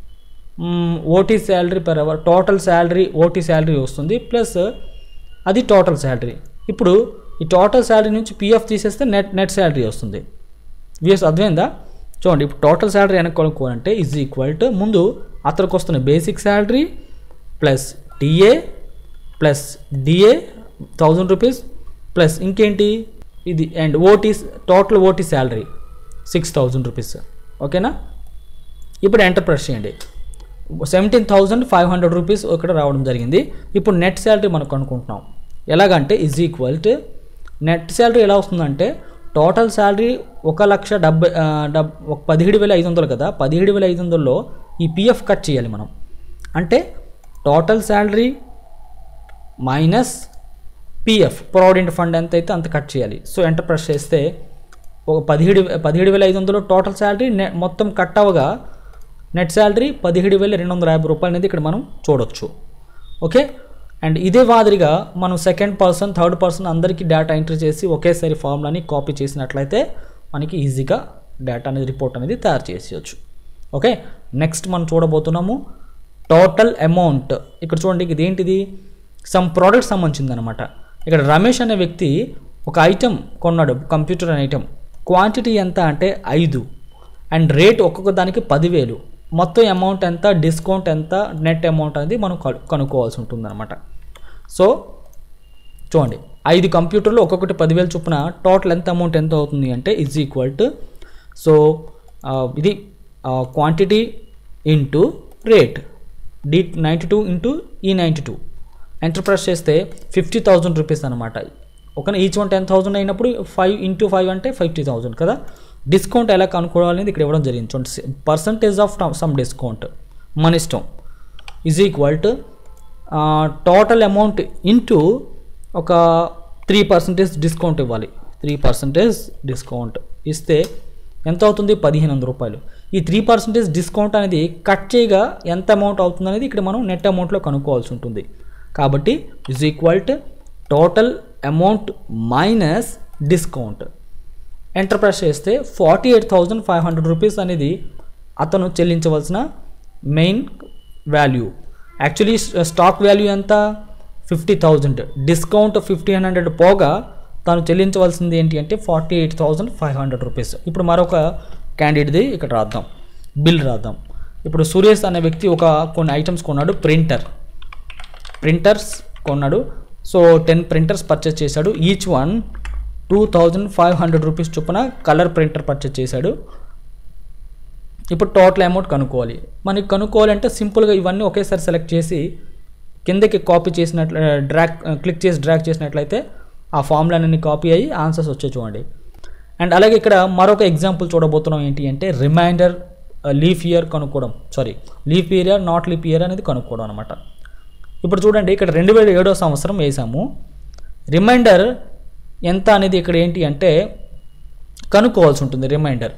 OT salary per hour total salary OT salary వస్తుంది ప్లస్ అది టోటల్ శాలరీ ఇప్పుడు ఈ టోటల్ శాలరీ నుంచి పిఎఫ్ తీసేస్తే నెట్ నెట్ శాలరీ వస్తుంది విఎస్ అర్థమైందా చూడండి ఇప్పుడు టోటల్ శాలరీ వెనక్కి కొనుక్కోవాలంటే ఈజ్ ఈక్వల్ టు ముందు అతనికి వస్తున్న basic salary plus TA plus DA thousand rupees plus ఇంకేంటి ఇది and OT total OT salary six thousand rupees ఓకేనా ఇప్పుడు ఎంటర్ ప్రెస్ చేయండి seventeen thousand five hundred rupees ఇక్కడ రావడం జరిగింది ఇప్పుడు నెట్ శాలరీ మనకు అనుకుంటున్నాం ఎలాగంటే is equal to net salary ఎలా వస్తుందంటే టోటల్ శాలరీ ఒక లక్ష డెబ్బై ఆ, డబ్ ఒక పదిహేడు వేల ఐదు వందలు కదా పదిహేడు వేల ఐదు వందల్లో ఈ పిఎఫ్ కట్ చేయాలి మనం అంటే total salary minus PF provident fund ఎంత అయితే అంత కట్ చేయాలి సో ఎంటర్ ప్రెస్ చేస్తే ఒక పదిహేడు పదిహేడు వేల ఐదు వందలు టోటల్ శాలరీ నె మొత్తం కట్ అవ్వగా నెట్ శాలరీ పదిహేడు వేల రెండు వందల యాభై రూపాయలు అనేది ఇక్కడ మనం చూడొచ్చు ఓకే అండ్ ఇదే మాదిరిగా మనం సెకండ్ పర్సన్ థర్డ్ పర్సన్ అందరికీ డేటా ఎంట్రీ చేసి ఒకేసారి ఫార్ములాని కాపీ చేసినట్లయితే మనకి ఈజీగా డేటా అనేది రిపోర్ట్ అనేది తయారు చేసేయచ్చు ఓకే నెక్స్ట్ మనం చూడబోతున్నాము టోటల్ అమౌంట్ ఇక్కడ చూడండి ఇది ఏంటిది సమ్ ప్రోడక్ట్ సంబంధించింది అనమాట ఇక్కడ రమేష్ అనే వ్యక్తి ఒక ఐటెం కొన్నాడు కంప్యూటర్ అనే ఐటెం క్వాంటిటీ ఎంత అంటే ఐదు అండ్ రేట్ ఒక్కొక్క దానికి పదివేలు మొత్తం అమౌంట్ ఎంత డిస్కౌంట్ ఎంత నెట్ అమౌంట్ అనేది మనం కను- కనుక్కోవాల్సి ఉంటుందన్నమాట సో చూడండి ఐదు కంప్యూటర్లు ఒక్కొక్కటి పదివేలు చొప్పున టోటల్ ఎంత అమౌంట్ ఎంత అవుతుంది అంటే ఇజ్ ఈక్వల్ టు సో ఇది క్వాంటిటీ ఇంటూ రేట్ డి నైంటీ టూ ఇంటూ ఈ నైంటీ టూ ఎంటర్ప్రైజ్ చేస్తే ఫిఫ్టీ థౌజండ్ రూపీస్ అనమాట ఒక ఈచ్ వన్ టెన్ థౌసండ్ అయినప్పుడు ఫైవ్ ఇంటూ ఫైవ్ అంటే ఫిఫ్టీ థౌసండ్ కదా డిస్కౌంట్ ఎలా కనుక్కోవాలనేది ఇక్కడ ఇవ్వడం జరిగింది చూడండి పర్సంటేజ్ ఆఫ్ సమ్ డిస్కౌంట్ మన ఇష్టం is equal to total amount into ఒక త్రీ పర్సెంటేజ్ డిస్కౌంట్ ఇవ్వాలి త్రీ పర్సెంటేజ్ డిస్కౌంట్ ఇస్తే ఎంత అవుతుంది పదిహేను వందల రూపాయలు ఈ త్రీ పర్సెంటేజ్ డిస్కౌంట్ అనేది కట్ చేయగా ఎంత అమౌంట్ అవుతుంది అనేది ఇక్కడ మనం నెట్ అమౌంట్లో కనుక్కోవాల్సి ఉంటుంది కాబట్టి is equal to total amount minus discount enterprise చేస్తే forty eight thousand five hundred rupees అనేది అతను చెల్లించవలసిన main value actually stock value ఎంత fifty thousand discount fifteen hundred పోగా తను చెల్లించవలసింది ఏంటి అంటే forty eight thousand five hundred rupees ఇప్పుడు మరొక క్యాండిడేట్ది ఇక్కడ రాద్దాం బిల్ రాద్దాం ఇప్పుడు సురేష్ అనే వ్యక్తి ఒక కొన్ని ఐటమ్స్ కొన్నాడు ప్రింటర్ ప్రింటర్స్ కొన్నాడు సో టెన్ ప్రింటర్స్ పర్చేస్ చేశాడు each one two thousand five hundred rupees చొప్పున కలర్ ప్రింటర్ పర్చేస్ చేశాడు ఇప్పుడు టోటల్ అమౌంట్ కనుక్కోవాలి మనకి కనుక్కోవాలంటే సింపుల్గా ఇవన్నీ ఒకేసారి సెలెక్ట్ చేసి కిందకి కాపీ చేసినట్లు డ్రాక్ క్లిక్ చేసి డ్రాక్ చేసినట్లయితే ఆ ఫార్ములాన్ని కాపీ అయ్యి ఆన్సర్స్ వచ్చే చూడండి అండ్ అలాగే ఇక్కడ మరొక ఎగ్జాంపుల్ చూడబోతున్నాం ఏంటి అంటే రిమైండర్ లీఫ్ ఇయర్ కనుక్కోవడం sorry leap year not leap year అనేది కనుక్కోవడం అనమాట ఇప్పుడు చూడండి ఇక్కడ రెండు వేల ఏడో సంవత్సరం వేసాము రిమైండర్ ఎంత అనేది ఇక్కడ ఏంటి అంటే కనుక్కోవాల్సి ఉంటుంది రిమైండర్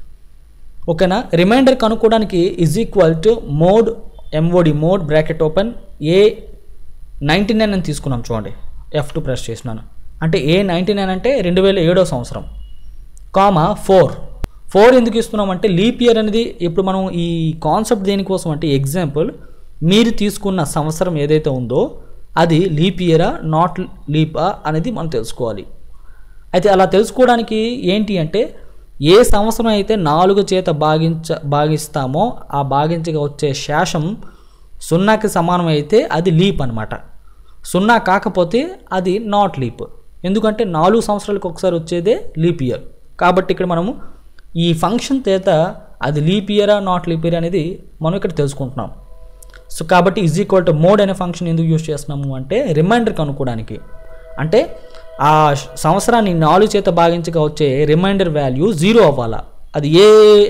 ఓకేనా రిమైండర్ కనుక్కోవడానికి is equal to mod MOD mod bracket open A ninety nine అని తీసుకున్నాం చూడండి ఎఫ్ టూ ప్రెస్ చేసినాను అంటే ఏ నైంటీ నైన్ అంటే రెండు వేల ఏడో సంవత్సరం కామా ఫోర్ ఫోర్ ఎందుకు ఇస్తున్నాం అంటే లీప్ ఇయర్ అనేది ఇప్పుడు మనం ఈ కాన్సెప్ట్ దేనికోసం అంటే ఎగ్జాంపుల్ మీరు తీసుకున్న సంవత్సరం ఏదైతే ఉందో అది లీప్ ఇయరా నాట్ లీపా అనేది మనం తెలుసుకోవాలి అయితే అలా తెలుసుకోవడానికి ఏంటి అంటే ఏ సంవత్సరం అయితే నాలుగు చేత భాగించ భాగిస్తామో ఆ భాగించగా వచ్చే శేషం సున్నాకి సమానం అయితే అది లీప్ అనమాట సున్నా కాకపోతే అది నాట్ లీప్ ఎందుకంటే నాలుగు సంవత్సరాలకు ఒకసారి వచ్చేదే లీప్ ఇయర్ కాబట్టి ఇక్కడ మనము ఈ ఫంక్షన్ చేత అది లీప్ ఇయరా నాట్ లీప్ ఇయర్ అనేది మనం ఇక్కడ తెలుసుకుంటున్నాం సో కాబట్టి ఈజ్ ఈక్వల్ టు మోడ్ అనే ఫంక్షన్ ఎందుకు యూజ్ చేస్తున్నాము అంటే రిమైండర్ కనుక్కోవడానికి అంటే ఆ శ- సంవత్సరాన్ని నాలుగు చేత భాగించగా వచ్చే రిమైండర్ వాల్యూ జీరో అవ్వాలా అది ఏ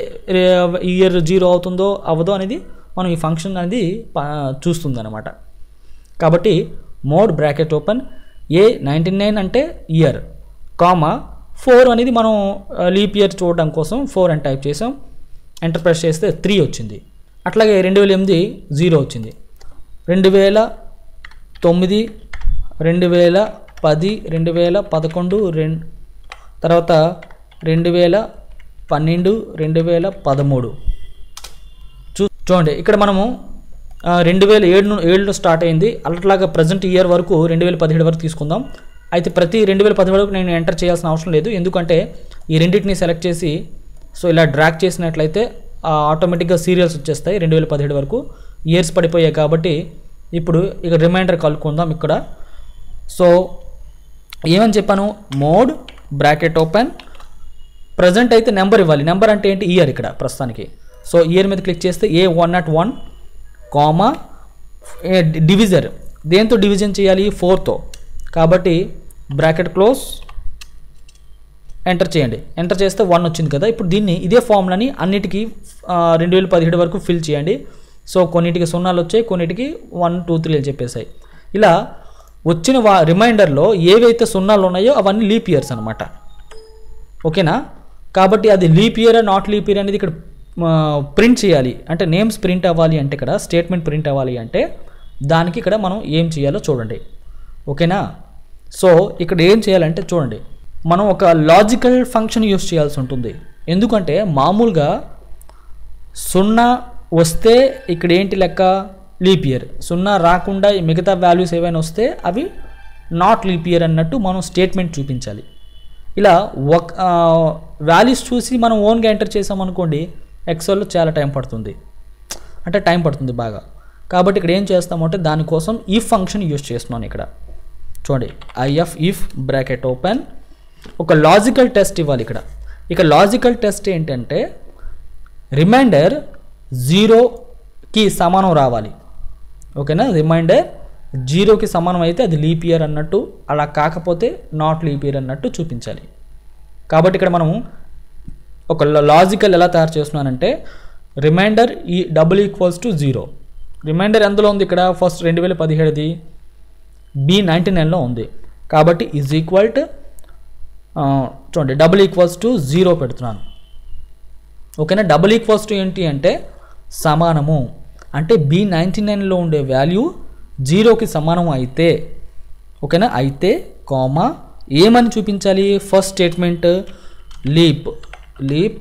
ఇయర్ జీరో అవుతుందో అవ్వదో అనేది మనం ఈ ఫంక్షన్ అనేది చూస్తుంది అనమాట కాబట్టి mod bracket open A ninety nine అంటే ఇయర్ కామా ఫోర్ అనేది మనం లీప్ ఇయర్ చూడడం కోసం ఫోర్ అని టైప్ చేసాం ఎంటర్ ప్రెస్ చేస్తే త్రీ వచ్చింది అట్లాగే రెండు వేల ఎనిమిది జీరో వచ్చింది రెండు వేల తొమ్మిది రెండు వేల పది రెండు వేల పదకొండు రెండు తర్వాత రెండు వేల పన్నెండు రెండు వేల పదమూడు చూ చూడండి ఇక్కడ మనము ఆ, రెండు వేల ఏడు ఏడులో స్టార్ట్ అయింది అట్లాగా ప్రజెంట్ ఇయర్ వరకు రెండు వేల పదిహేడు వరకు తీసుకుందాం అయితే ప్రతి రెండు వేల పదిహేడు వరకు నేను ఎంటర్ చేయాల్సిన అవసరం లేదు ఎందుకంటే ఈ రెండింటిని సెలెక్ట్ చేసి సో ఇలా డ్రాక్ చేసినట్లయితే ఆటోమేటిక్గా సీరియల్స్ వచ్చేస్తాయి రెండు వేల పదిహేడు వరకు ఇయర్స్ పడిపోయాయి కాబట్టి ఇప్పుడు ఇక రిమైండర్ కలుపుకుందాం ఇక్కడ సో ఏమని చెప్పాను మోడ్ బ్రాకెట్ ఓపెన్ ప్రజెంట్ అయితే నెంబర్ ఇవ్వాలి నెంబర్ అంటే ఏంటి ఇయర్ ఇక్కడ ప్రస్తుతానికి సో ఇయర్ మీద క్లిక్ చేస్తే A one nought one comma divisor దేంతో డివిజన్ చేయాలి ఫోర్తో కాబట్టి బ్రాకెట్ క్లోజ్ ఎంటర్ చేయండి ఎంటర్ చేస్తే వన్ వచ్చింది కదా ఇప్పుడు దీన్ని ఇదే ఫామ్లని అన్నిటికీ రెండు వేల పదిహేడు వరకు ఫిల్ చేయండి సో కొన్నిటికి సున్నాలు వచ్చాయి కొన్నిటికి వన్ టూ త్రీ అని చెప్పేసాయి ఇలా వచ్చిన వా రిమైండర్లో ఏవైతే సున్నాలు ఉన్నాయో అవన్నీ లీప్ ఇయర్స్ అనమాట ఓకేనా కాబట్టి అది leap year not leap year అనేది ఇక్కడ ప్రింట్ చేయాలి అంటే నేమ్స్ ప్రింట్ అవ్వాలి అంటే ఇక్కడ స్టేట్మెంట్ ప్రింట్ అవ్వాలి అంటే దానికి ఇక్కడ మనం ఏం చేయాలో చూడండి ఓకేనా సో ఇక్కడ ఏం చేయాలంటే చూడండి మనం ఒక లాజికల్ ఫంక్షన్ యూస్ చేయాల్సి ఉంటుంది ఎందుకంటే మామూలుగా సున్నా వస్తే ఇక్కడ ఏంటి లెక్క లీప్ ఇయర్ సున్నా రాకుండా ఈ మిగతా వాల్యూస్ ఏవైనా వస్తే అవి నాట్ లీప్ ఇయర్ అన్నట్టు మనం స్టేట్మెంట్ చూపించాలి ఇలా ఒక వాల్యూస్ చూసి మనం ఓన్గా ఎంటర్ చేసామనుకోండి ఎక్సెల్లో చాలా టైం పడుతుంది అంటే టైం పడుతుంది బాగా కాబట్టి ఇక్కడ ఏం చేస్తామంటే దానికోసం ఈ ఫంక్షన్ యూజ్ చేస్తున్నాను ఇక్కడ చూడండి ఐఎఫ్ ఇఫ్ బ్రాకెట్ ఓపెన్ ఒక లాజికల్ టెస్ట్ ఇవ్వాలి ఇక్కడ ఇక లాజికల్ టెస్ట్ ఏంటంటే రిమైండర్ జీరోకి సమానం రావాలి ఓకేనా రిమైండర్ జీరోకి సమానం అయితే అది లీప్ ఇయర్ అన్నట్టు అలా కాకపోతే నాట్ లీప్ ఇయర్ అన్నట్టు చూపించాలి కాబట్టి ఇక్కడ మనం ఒక లాజికల్ ఎలా తయారు చేస్తున్నానంటే రిమైండర్ ఈ double equals to zero remainder ఎందులో ఉంది ఇక్కడ ఫస్ట్ రెండు వేల పదిహేడుది బి నైంటీ నైన్లో ఉంది కాబట్టి ఈజ్ ఈక్వల్ టు చూడండి డబుల్ ఈక్వల్స్ టు జీరో పెడుతున్నాను ఓకేనా డబుల్ ఈక్వల్స్ టు ఏంటి అంటే సమానము అంటే బి నైంటీ నైన్లో ఉండే వాల్యూ జీరోకి సమానం అయితే ఓకేనా అయితే కామా ఏమని చూపించాలి first statement leap leap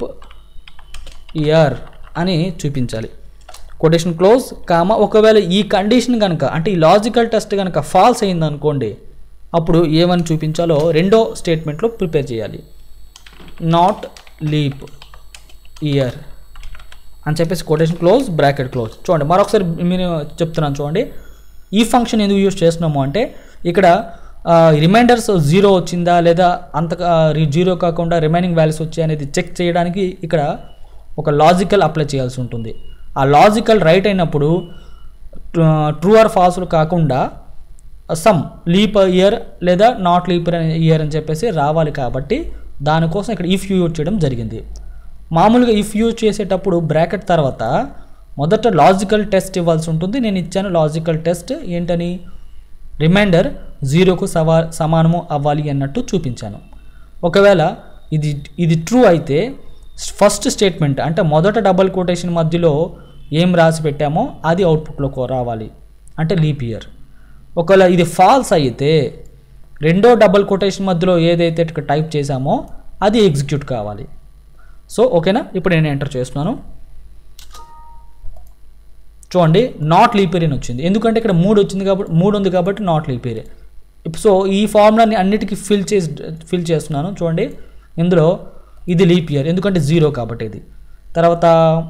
year అని చూపించాలి కొటేషన్ క్లోజ్ కామా ఒకవేళ ఈ కండిషన్ కనుక అంటే ఈ లాజికల్ టెస్ట్ కనుక ఫాల్స్ అయింది అనుకోండి అప్పుడు ఏమని చూపించాలో రెండో స్టేట్మెంట్లో ప్రిపేర్ చేయాలి నాట్ లీప్ ఇయర్ అని చెప్పేసి కొటేషన్ క్లోజ్ బ్రాకెట్ క్లోజ్ చూడండి మరొకసారి మీరు చెప్తున్నాను చూడండి ఈ ఫంక్షన్ ఎందుకు యూజ్ చేస్తున్నాము అంటే ఇక్కడ రిమైండర్స్ జీరో వచ్చిందా లేదా అంత జీరో కాకుండా రిమైనింగ్ వాల్యూస్ వచ్చాయి అనేది చెక్ చేయడానికి ఇక్కడ ఒక లాజికల్ అప్లై చేయాల్సి ఉంటుంది ఆ లాజికల్ రైట్ అయినప్పుడు ట్రూ ఆర్ ఫాల్స్లు కాకుండా సమ్ లీప్ ఇయర్ లేదా నాట్ లీప్ ఇయర్ అని చెప్పేసి రావాలి కాబట్టి దానికోసం ఇక్కడ ఇఫ్ యూజ్ చేయడం జరిగింది మామూలుగా ఇఫ్ యూజ్ చేసేటప్పుడు బ్రాకెట్ తర్వాత మొదట లాజికల్ టెస్ట్ ఇవ్వాల్సి ఉంటుంది నేను ఇచ్చాను లాజికల్ టెస్ట్ ఏంటని రిమైండర్ జీరోకు సవా సమానము అవ్వాలి అన్నట్టు చూపించాను ఒకవేళ ఇది ఇది ట్రూ అయితే ఫస్ట్ స్టేట్మెంట్ అంటే మొదట డబల్ కొటేషన్ మధ్యలో ఏం రాసి పెట్టామో అది అవుట్పుట్లో రావాలి అంటే లీప్ ఇయర్ ఒకవేళ ఇది ఫాల్స్ అయితే రెండో డబల్ కొటేషన్ మధ్యలో ఏదైతే ఇక్కడ టైప్ చేశామో అది ఎగ్జిక్యూట్ కావాలి సో ఓకేనా ఇప్పుడు నేను ఎంటర్ చేస్తున్నాను చూడండి నాట్ లీపేర్ అని వచ్చింది ఎందుకంటే ఇక్కడ మూడు వచ్చింది కాబట్టి మూడు ఉంది కాబట్టి నాట్ లీపేర్ సో ఈ ఫార్ములాని అన్నిటికీ ఫిల్ చేసి ఫిల్ చేస్తున్నాను చూడండి ఇందులో ఇది లీప్ ఇయర్ ఎందుకంటే జీరో కాబట్టి ఇది తర్వాత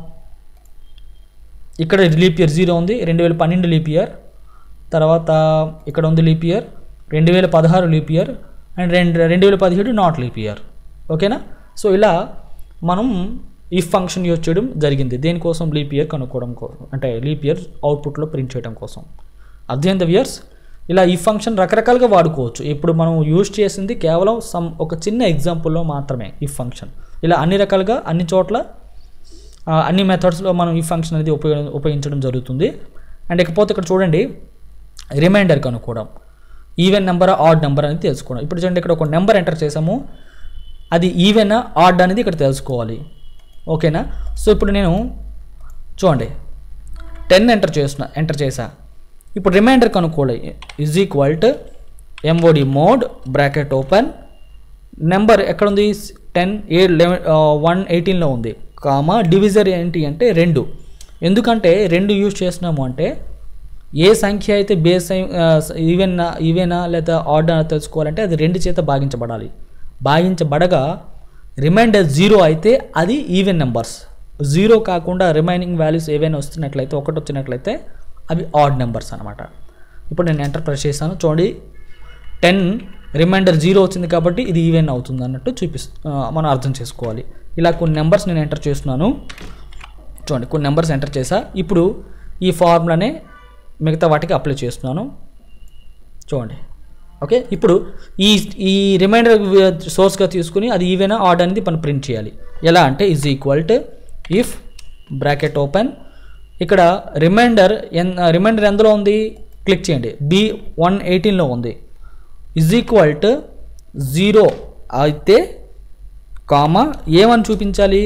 ఇక్కడ లీప్ ఇయర్ జీరో ఉంది రెండు వేల పన్నెండు లీప్ ఇయర్ తర్వాత ఇక్కడ ఉంది లీప్ ఇయర్ రెండు వేల పదహారు లీప్ ఇయర్ అండ్ రెండు రెండు వేల పదిహేడు నాట్ లీప్ ఇయర్ ఓకేనా సో ఇలా మనం ఈ ఫంక్షన్ యూజ్ చేయడం జరిగింది దేనికోసం లీప్ ఇయర్ కనుక్కోవడం కోసం అంటే లీప్ ఇయర్ అవుట్పుట్లో ప్రింట్ చేయడం కోసం అర్థమైంది ఇయర్స్ ఇలా ఈ ఫంక్షన్ రకరకాలుగా వాడుకోవచ్చు ఇప్పుడు మనం యూజ్ చేసింది కేవలం సమ్ ఒక చిన్న ఎగ్జాంపుల్లో మాత్రమే ఈ ఫంక్షన్ ఇలా అన్ని రకాలుగా అన్ని చోట్ల ఆ, అన్ని మెథడ్స్లో మనం ఈ ఫంక్షన్ అనేది ఉపయోగ ఉపయోగించడం జరుగుతుంది అండ్ ఇకపోతే ఇక్కడ చూడండి రిమైండర్ కనుక్కోవడం ఈవెన్ నెంబర్ ఆడ్ నెంబర్ అనేది తెలుసుకోవడం ఇప్పుడు చూడండి ఇక్కడ ఒక నెంబర్ ఎంటర్ చేసాము అది ఈవెన్ ఆడ్ అనేది ఇక్కడ తెలుసుకోవాలి ఓకేనా సో ఇప్పుడు నేను చూడండి టెన్ ఎంటర్ చేస్తున్నా ఎంటర్ చేసా ఇప్పుడు రిమైండర్ కనుక్కోవాలి is equal to MOD mod bracket open number ఎక్కడుంది టెన్ ఏ లెవెన్ వన్ ఎయిటీన్లో ఉంది కామా డివిజర్ ఏంటి అంటే రెండు ఎందుకంటే రెండు యూజ్ చేస్తున్నాము అంటే ఏ సంఖ్య అయితే బేస్ ఈవెన్ ఈవెనా లేదా ఆర్డర్ తెలుసుకోవాలంటే అది రెండు చేత భాగించబడాలి భాగించబడగా రిమైండర్ జీరో అయితే అది ఈవెన్ నెంబర్స్ జీరో కాకుండా రిమైనింగ్ వాల్యూస్ ఏవైనా వస్తున్నట్లయితే ఒకటి వచ్చినట్లయితే అవి ఆడ్ నెంబర్స్ అనమాట ఇప్పుడు నేను ఎంటర్ ప్రెస్ చేశాను చూడండి టెన్ రిమైండర్ జీరో వచ్చింది కాబట్టి ఇది ఈవెన్ అవుతుంది అన్నట్టు చూపిస్తు ఆ, మనం అర్థం చేసుకోవాలి ఇలా కొన్ని నెంబర్స్ నేను ఎంటర్ చేస్తున్నాను చూడండి కొన్ని నెంబర్స్ ఎంటర్ చేసా ఇప్పుడు ఈ ఫార్ములానే మిగతా వాటికి అప్లై చేస్తున్నాను చూడండి ఓకే ఇప్పుడు ఈ ఈ రిమైండర్ సోర్స్గా తీసుకుని అది ఈవెనా ఆర్డ్ అనేది మనం ప్రింట్ చేయాలి ఎలా అంటే is equal to if bracket open ఇక్కడ రిమైండర్ ఎన్ రిమైండర్ ఎందులో ఉంది క్లిక్ చేయండి బి వన్ ఎయిటీన్లో ఉంది ఇజ్ ఈక్వల్ టు జీరో అయితే కామా ఏమని చూపించాలి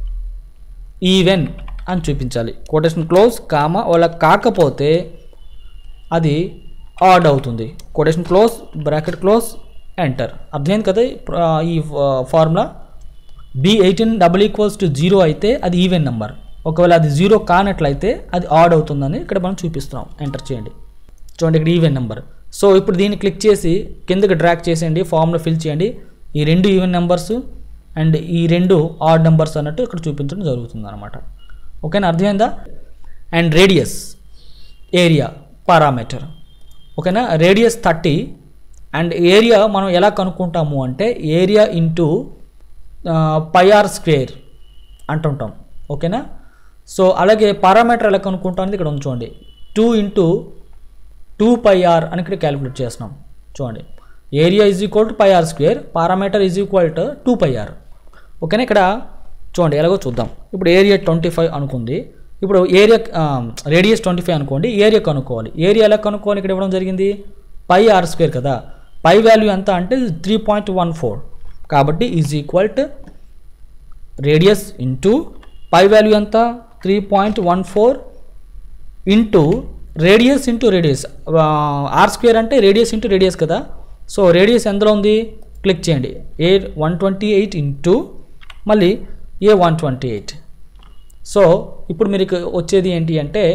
ఈవెన్ అని చూపించాలి కొటేషన్ క్లోజ్ కామా వాళ్ళ కాకపోతే అది ఆడ్ అవుతుంది quotation close bracket close enter అర్థమైంది కదా ఈ ప్ర- ఈ formula B eighteen double equals to zero అయితే అది ఈవెన్ నెంబర్ ఒకవేళ అది జీరో కానట్లయితే అది ఆడ్ అవుతుందని ఇక్కడ మనం చూపిస్తున్నాం ఎంటర్ చేయండి చూడండి ఇక్కడ ఈవెన్ నెంబర్ సో ఇప్పుడు దీన్ని క్లిక్ చేసి కిందకి డ్రాక్ చేసేయండి ఫామ్లో ఫిల్ చేయండి ఈ రెండు ఈవెన్ నెంబర్స్ అండ్ ఈ రెండు ఆడ్ నెంబర్స్ అన్నట్టు ఇక్కడ చూపించడం జరుగుతుంది అనమాట ఓకేనా అర్థమైందా అండ్ రేడియస్ ఏరియా పారామీటర్ ఓకేనా రేడియస్ థర్టీ అండ్ ఏరియా మనం ఎలా కనుక్కుంటాము అంటే area into pi R square అంటుంటాం ఓకేనా సో అలాగే పారామీటర్ ఎలా కనుక్కుంటాం అనేది ఇక్కడ ఉంచుకోండి two into two pi R అని ఇక్కడ క్యాలిక్యులేట్ చేస్తున్నాం చూడండి area is equal to pi R square parameter is equal to two pi R ఓకేనా ఇక్కడ చూడండి ఎలాగో చూద్దాం ఇప్పుడు ఏరియా ట్వంటీ ఫైవ్ అనుకుంది ఇప్పుడు ఏరియా రేడియస్ ట్వంటీ ఫైవ్ అనుకోండి ఏరియా కనుక్కోవాలి ఏరియా ఎలా కనుక్కోవాలి ఇక్కడ ఇవ్వడం జరిగింది పై ఆర్ స్క్వేర్ కదా పై వాల్యూ ఎంత అంటే త్రీ పాయింట్ వన్ ఫోర్ కాబట్టి is equal to radius into pi value ఎంత three point one four into radius into radius r square అంటే రేడియస్ ఇంటూ రేడియస్ కదా సో రేడియస్ ఎందులో ఉంది క్లిక్ చేయండి A one twenty eight into మళ్ళీ A one twenty eight so ఇప్పుడు మీకు వచ్చేది ఏంటి అంటే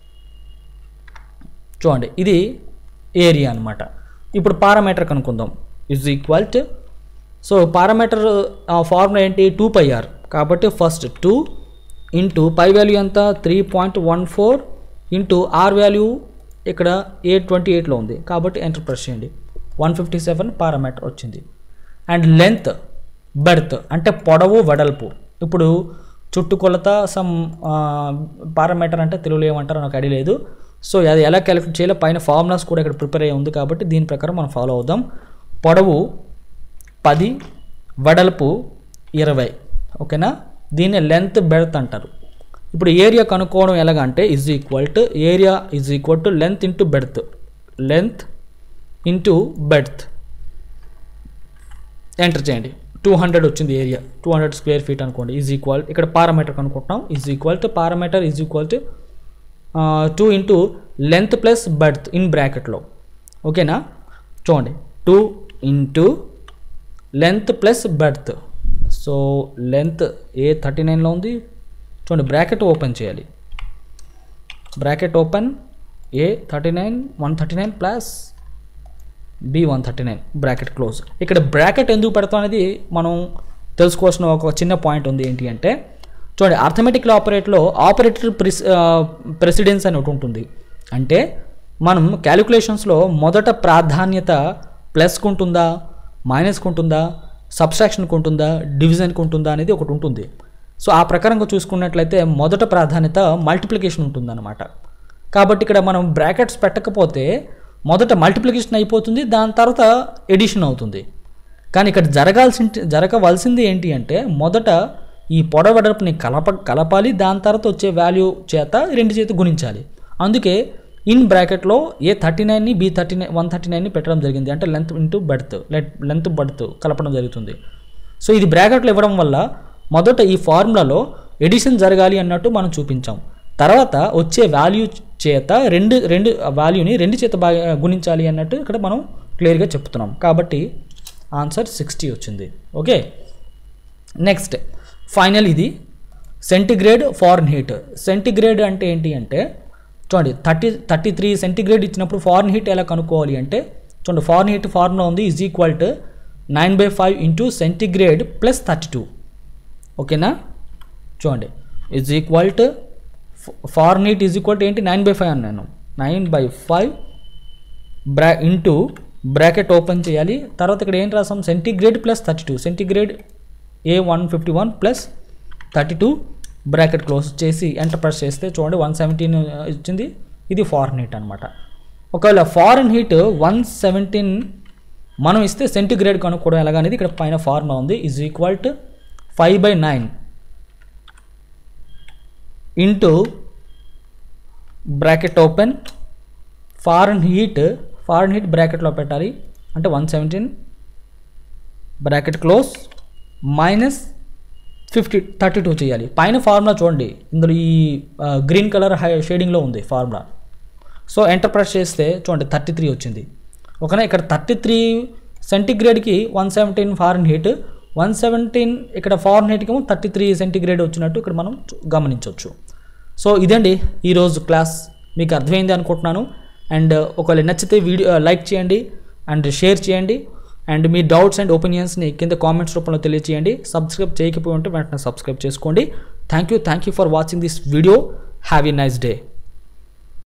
చూడండి ఇది ఏరియా అనమాట ఇప్పుడు పారామీటర్ కనుక్కుందాం is equal to so parameter formula ఏంటి టూ పై ఆర్ కాబట్టి first two into pi value ఎంత three point one four into r value ఇక్కడ ఏ ట్వంటీ ఎయిట్లో ఉంది కాబట్టి ఎంటర్ ప్రెస్ చేయండి వన్ ఫిఫ్టీ సెవెన్ పారామీటర్ వచ్చింది అండ్ లెంత్ బెర్త్ అంటే పొడవు వెడల్పు ఇప్పుడు చుట్టుకొలత సమ్ పారామీటర్ అంటే తెలుగులో ఏమంటారో నాకు ఐడియా లేదు సో అది ఎలా క్యాలిక్యులేట్ చేయాలో పైన ఫార్ములాస్ కూడా ఇక్కడ ప్రిపేర్ అయ్యి ఉంది కాబట్టి దీని ప్రకారం మనం ఫాలో అవుదాం పొడవు పది వెడల్పు ఇరవై ఓకేనా దీన్ని లెంత్ బెర్త్ అంటారు ఇప్పుడు ఏరియా కనుక్కోవడం ఎలాగంటే is equal to area is equal to length into breadth length into breadth enter చేయండి టూ హండ్రెడ్ వచ్చింది area two hundred square feet అనుకోండి ఈజ్ ఈక్వల్ ఇక్కడ పారామీటర్ కనుక్కుంటాం is equal to parameter is equal to two into length plus breadth in బ్రాకెట్లో ఓకేనా చూడండి two into length plus breadth so length A thirty నైన్లో ఉంది చూడండి బ్రాకెట్ ఓపెన్ చేయాలి bracket open A thirty nine one thirty nine plus B one thirty nine bracket close ఇక్కడ bracket ఎందుకు పెడతాం అనేది మనం తెలుసుకోవాల్సిన ఒక చిన్న పాయింట్ ఉంది ఏంటి అంటే చూడండి అర్థమెటిక్లో ఆపరేట్లో ఆపరేటర్ ప్రిస్ ప్రెసిడెన్స్ అని ఒకటి ఉంటుంది అంటే మనం క్యాలిక్యులేషన్స్లో మొదట ప్రాధాన్యత ప్లస్కి ఉంటుందా మైనస్కి ఉంటుందా సబ్స్ట్రాక్షన్కి ఉంటుందా డివిజన్కి ఉంటుందా అనేది ఒకటి ఉంటుంది సో ఆ ప్రకారంగా చూసుకున్నట్లయితే మొదట ప్రాధాన్యత మల్టిప్లికేషన్ ఉంటుందన్నమాట కాబట్టి ఇక్కడ మనం బ్రాకెట్స్ పెట్టకపోతే మొదట మల్టిప్లికేషన్ అయిపోతుంది దాని తర్వాత ఎడిషన్ అవుతుంది కానీ ఇక్కడ జరగాల్సి జరగవలసింది ఏంటి అంటే మొదట ఈ పొడవెడల్పుని కలప కలపాలి దాని తర్వాత వచ్చే వాల్యూ చేత రెండు చేత గుణించాలి అందుకే ఇన్ బ్రాకెట్లో ఏ థర్టీ నైన్ని B thirty nine one thirty నైన్ని పెట్టడం జరిగింది అంటే length into breadth length breadth కలపడం జరుగుతుంది సో ఇది బ్రాకెట్లో ఇవ్వడం వల్ల మొదట ఈ ఫార్ములాలో ఎడిషన్ జరగాలి అన్నట్టు మనం చూపించాం తర్వాత వచ్చే వాల్యూ చేత రెండు రెండు వాల్యూని రెండు చేత బాగా గుణించాలి అన్నట్టు ఇక్కడ మనం క్లియర్గా చెప్తున్నాం కాబట్టి ఆన్సర్ సిక్స్టీ వచ్చింది ఓకే నెక్స్ట్ ఫైనల్ ఇది సెంటిగ్రేడ్ ఫారెన్ హీట్ సెంటిగ్రేడ్ అంటే ఏంటి అంటే చూడండి థర్టీ థర్టీ త్రీ సెంటిగ్రేడ్ ఇచ్చినప్పుడు ఫారెన్ హీట్ ఎలా కనుక్కోవాలి అంటే చూడండి ఫారెన్ హీట్ ఫార్ములా ఉంది is equal to nine by five into centigrade plus thirty two ఓకేనా చూడండి is equal to Fahrenheit is equal to ఏంటి నైన్ బై ఫైవ్ అన్నాను నైన్ బై ఫైవ్ బ్రా ఇంటూ బ్రాకెట్ ఓపెన్ చేయాలి తర్వాత ఇక్కడ ఏం రాసాం centigrade plus thirty two centigrade A one fifty one plus thirty two bracket close చేసి enter press చేస్తే చూడండి వన్ సెవెంటీన్ ఇచ్చింది ఇది ఫారెన్ హీట్ అనమాట ఒకవేళ ఫారెన్ హీట్ వన్ సెవెంటీన్ మనం ఇస్తే సెంటిగ్రేడ్ కనుక్కోవడం ఎలాగనేది ఇక్కడ పైన ఫార్ములా ఉంది is equal to five by nine into bracket open Fahrenheit Fahrenheit బ్రాకెట్లో పెట్టాలి అంటే one seventeen bracket close minus fifty thirty two చేయాలి పైన ఫార్ములా చూడండి ఇందులో ఈ గ్రీన్ కలర్ హై షేడింగ్లో ఉంది ఫార్ములా సో ఎంటర్ ప్రెస్ చేస్తే చూడండి థర్టీ త్రీ వచ్చింది ఓకేనా ఇక్కడ థర్టీ త్రీ సెంటిగ్రేడ్కి one seventeen Fahrenheit one seventeen ఇక్కడ ఫారెన్ హీట్కి ఏమో థర్టీ త్రీ సెంటిగ్రేడ్ వచ్చినట్టు ఇక్కడ మనం చూ- గమనించవచ్చు సో ఇదండి ఈరోజు క్లాస్ మీకు అర్థమైంది అనుకుంటున్నాను అండ్ ఒకవేళ నచ్చితే వీడియో లైక్ చేయండి అండ్ షేర్ చేయండి అండ్ మీ డౌట్స్ అండ్ ఒపీనియన్స్ని కింద కామెంట్స్ రూపంలో తెలియచేయండి సబ్స్క్రైబ్ చేయకపోయి ఉంటే వెంటనే సబ్స్క్రైబ్ చేసుకోండి thank you thank you for watching this video have a nice day